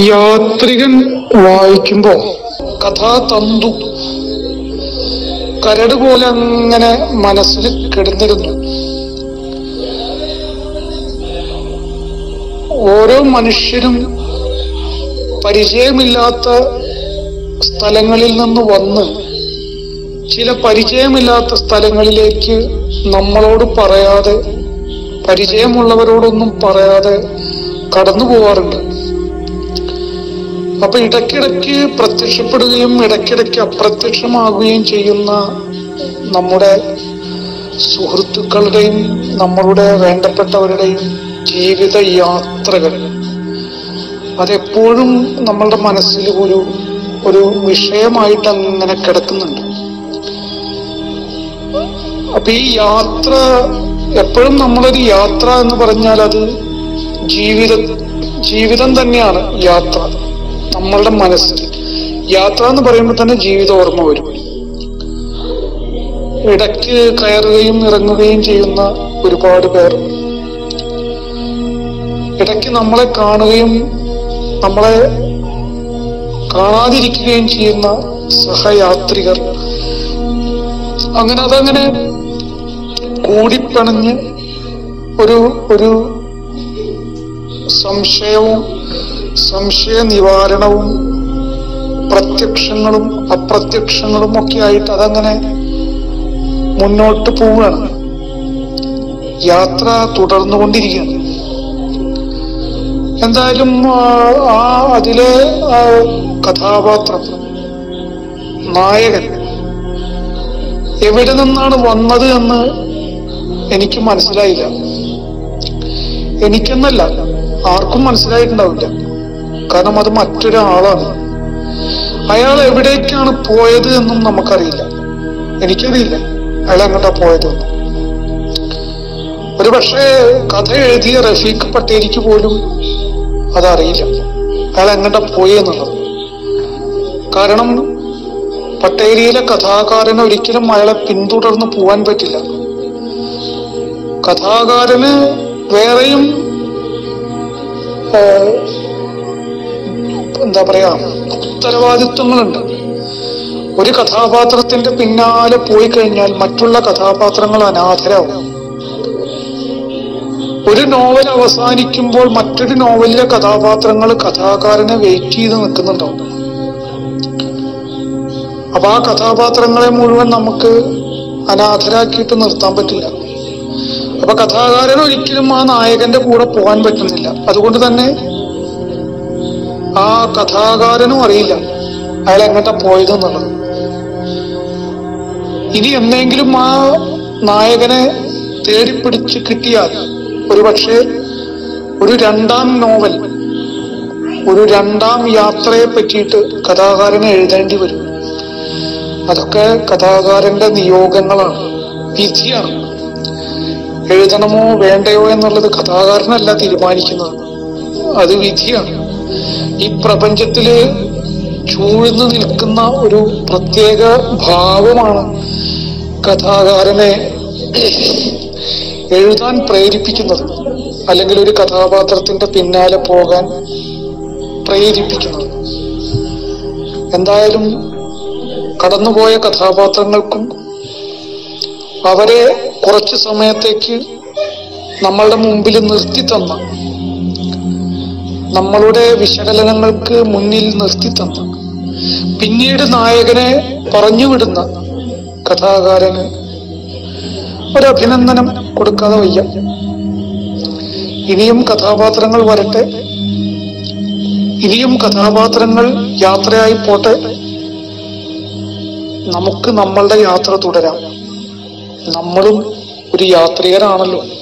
യാത്രികൻ വായിക്കുമ്പോ കഥാതന്തു കരട് പോലെ അങ്ങനെ മനസ്സിൽ കിടന്നിരുന്നു ഓരോ മനുഷ്യരും പരിചയമില്ലാത്ത സ്ഥലങ്ങളിൽ നിന്ന് വന്ന് ചില പരിചയമില്ലാത്ത സ്ഥലങ്ങളിലേക്ക് നമ്മളോട് പറയാതെ പരിചയമുള്ളവരോടൊന്നും പറയാതെ കടന്നു പോവാറുണ്ട് അപ്പൊ ഇടയ്ക്കിടയ്ക്ക് പ്രത്യക്ഷപ്പെടുകയും ഇടയ്ക്കിടയ്ക്ക് അപ്രത്യക്ഷമാകുകയും ചെയ്യുന്ന നമ്മുടെ സുഹൃത്തുക്കളുടെയും നമ്മളുടെ വേണ്ടപ്പെട്ടവരുടെയും ജീവിത യാത്രകൾ അതെപ്പോഴും നമ്മളുടെ മനസ്സിൽ ഒരു ഒരു വിഷയമായിട്ട് അങ്ങനെ കിടക്കുന്നുണ്ട് അപ്പൊ ഈ യാത്ര എപ്പോഴും നമ്മളൊരു യാത്ര എന്ന് പറഞ്ഞാൽ അത് ജീവിത ജീവിതം തന്നെയാണ് യാത്ര നമ്മളുടെ മനസ്സിൽ യാത്ര എന്ന് പറയുമ്പോൾ തന്നെ ജീവിത ഓർമ്മ വരും ഇടയ്ക്ക് കയറുകയും ഇറങ്ങുകയും ചെയ്യുന്ന ഒരുപാട് പേർ ഇടയ്ക്ക് നമ്മളെ കാണുകയും നമ്മളെ കാണാതിരിക്കുകയും ചെയ്യുന്ന സഹയാത്രികർ അങ്ങനെ അതങ്ങനെ കൂടിപ്പിണഞ്ഞ് ഒരു ഒരു സംശയവും സംശയ നിവാരണവും പ്രത്യക്ഷങ്ങളും അപ്രത്യക്ഷങ്ങളും ഒക്കെ ആയിട്ട് അതങ്ങനെ മുന്നോട്ട് പോവുകയാണ് യാത്ര തുടർന്നുകൊണ്ടിരിക്കുകയാണ് എന്തായാലും ആ, ആ അതിലെ ആ കഥാപാത്രം നായകൻ എവിടെ നിന്നാണ് വന്നത് എന്ന് എനിക്ക് മനസ്സിലായില്ല എനിക്കെന്നല്ല ആർക്കും മനസ്സിലായിട്ടുണ്ടാവില്ല കാരണം അത് മറ്റൊരാളാണ് അയാൾ എവിടേക്കാണ് പോയത് എന്നും നമുക്കറിയില്ല എനിക്കറിയില്ല അയാൾ എങ്ങോട്ടാ പോയത് എന്ന്. ഒരു പക്ഷേ കഥ എഴുതിയ റഫീഖ് പട്ടേരിക്ക് പോലും അതറിയില്ല അയാൾ എങ്ങോട്ടാ പോയെന്നുള്ളത് കാരണം പട്ടേരിയിലെ കഥാകാരന് ഒരിക്കലും അയാളെ പിന്തുടർന്ന് പോവാൻ പറ്റില്ല കഥാകാരന് വേറെയും ഏഹ്, എന്താ പറയാ ഉത്തരവാദിത്വങ്ങളുണ്ട് ഒരു കഥാപാത്രത്തിന്റെ പിന്നാലെ പോയി കഴിഞ്ഞാൽ മറ്റുള്ള കഥാപാത്രങ്ങൾ അനാഥരാകും ഒരു നോവൽ അവസാനിക്കുമ്പോൾ മറ്റൊരു നോവലിലെ കഥാപാത്രങ്ങൾ കഥാകാരനെ വെയിറ്റ് ചെയ്ത് നിൽക്കുന്നുണ്ടാവും അപ്പൊ ആ കഥാപാത്രങ്ങളെ മുഴുവൻ നമുക്ക് അനാഥരാക്കിയിട്ട് നിർത്താൻ പറ്റില്ല അപ്പൊ കഥാകാരൻ ഒരിക്കലും ആ നായകന്റെ കൂടെ പോകാൻ പറ്റുന്നില്ല അതുകൊണ്ട് തന്നെ ആ കഥാകാരനും അറിയില്ല അയാൾ എങ്ങോട്ടാ പോയതെന്നുള്ളത് ഇനി എന്നെങ്കിലും ആ നായകനെ തേടിപ്പിടിച്ച് കിട്ടിയാൽ ഒരുപക്ഷെ ഒരു രണ്ടാം നോവൽ ഒരു രണ്ടാം യാത്രയെ പറ്റിയിട്ട് കഥാകാരന് എഴുതേണ്ടി വരും അതൊക്കെ കഥാകാരന്റെ നിയോഗങ്ങളാണ് വിധിയാണ് എഴുതണമോ വേണ്ടയോ എന്നുള്ളത് കഥാകാരനല്ല തീരുമാനിക്കുന്നത് അത് വിധിയാണ് ഈ പ്രപഞ്ചത്തില് ചൂഴ്ന്നു നിൽക്കുന്ന ഒരു പ്രത്യേക ഭാവമാണ് കഥാകാരനെ എഴുതാൻ പ്രേരിപ്പിക്കുന്നത് അല്ലെങ്കിൽ ഒരു കഥാപാത്രത്തിന്റെ പിന്നാലെ പോകാൻ പ്രേരിപ്പിക്കുന്നത് എന്തായാലും കടന്നുപോയ കഥാപാത്രങ്ങൾക്കും അവരെ കുറച്ചു സമയത്തേക്ക് നമ്മളുടെ മുമ്പിൽ നിർത്തി തന്ന നമ്മളുടെ വിശകലനങ്ങൾക്ക് മുന്നിൽ നിർത്തി തന്ന പിന്നീട് നായകനെ പറഞ്ഞുവിടുന്ന കഥാകാരന് ഒരു അഭിനന്ദനം കൊടുക്കാതെ വയ്യ ഇനിയും കഥാപാത്രങ്ങൾ വരട്ടെ ഇനിയും കഥാപാത്രങ്ങൾ യാത്രയായി പോട്ടെ നമുക്ക് നമ്മളുടെ യാത്ര തുടരാം നമ്മളും ഒരു യാത്രികരാണല്ലോ